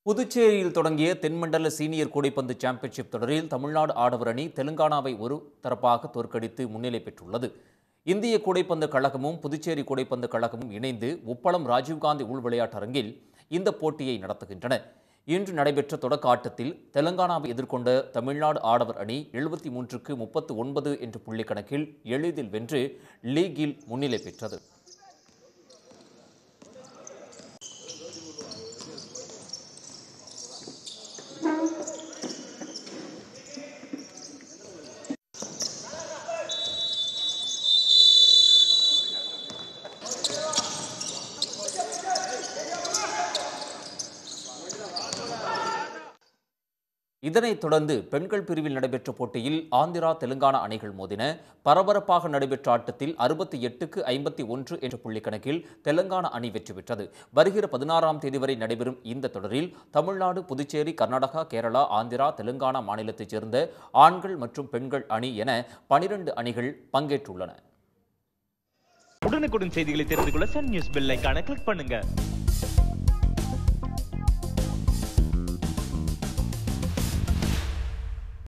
புதுச்சேரியில் தொடங்கிய தென்மண்டல சீனியர் கூடைப்பந்து சாம்பியன்ஷிப் தொடரில் தமிழ்நாடு ஆடவர் அணி தெலுங்கானாவை ஒரு தரப்பாக தோற்கடித்து முன்னிலை பெற்றுள்ளது இந்திய கூடைப்பந்து கழகமும் புதுச்சேரி கூடைப்பந்து கழகமும் இணைந்து உப்பளம் ராஜீவ்காந்தி உள் விளையாட்டரங்கில் இந்த போட்டியை நடத்துகின்றன இன்று நடைபெற்ற தொடக்க ஆட்டத்தில் தெலங்கானாவை எதிர்கொண்ட தமிழ்நாடு ஆடவர் அணி எழுபத்தி மூன்றுக்கு முப்பத்து ஒன்பது என்ற புள்ளி கணக்கில் எளிதில் வென்று லீகில் முன்னிலை பெற்றது இதனைத் தொடர்ந்து பெண்கள் பிரிவில் நடைபெற்ற போட்டியில் ஆந்திரா தெலுங்கானா அணிகள் மோதின பரபரப்பாக நடைபெற்ற ஆட்டத்தில் அறுபத்தி எட்டுக்கு ஐம்பத்தி ஒன்று என்ற புள்ளி கணக்கில் தெலுங்கானா அணி வெற்றி பெற்றது வருகிற பதினாறாம் தேதி வரை நடைபெறும் இந்த தொடரில் தமிழ்நாடு புதுச்சேரி கர்நாடகா கேரளா ஆந்திரா தெலுங்கானா மாநிலத்தைச் சேர்ந்த ஆண்கள் மற்றும் பெண்கள் அணி என பனிரெண்டு அணிகள் பங்கேற்றுள்ளன உடனுக்குடன் செய்திகளை தெரிந்து கொள்ள சன் நியூஸ் பெல் ஐகானை கிளிக் பண்ணுங்க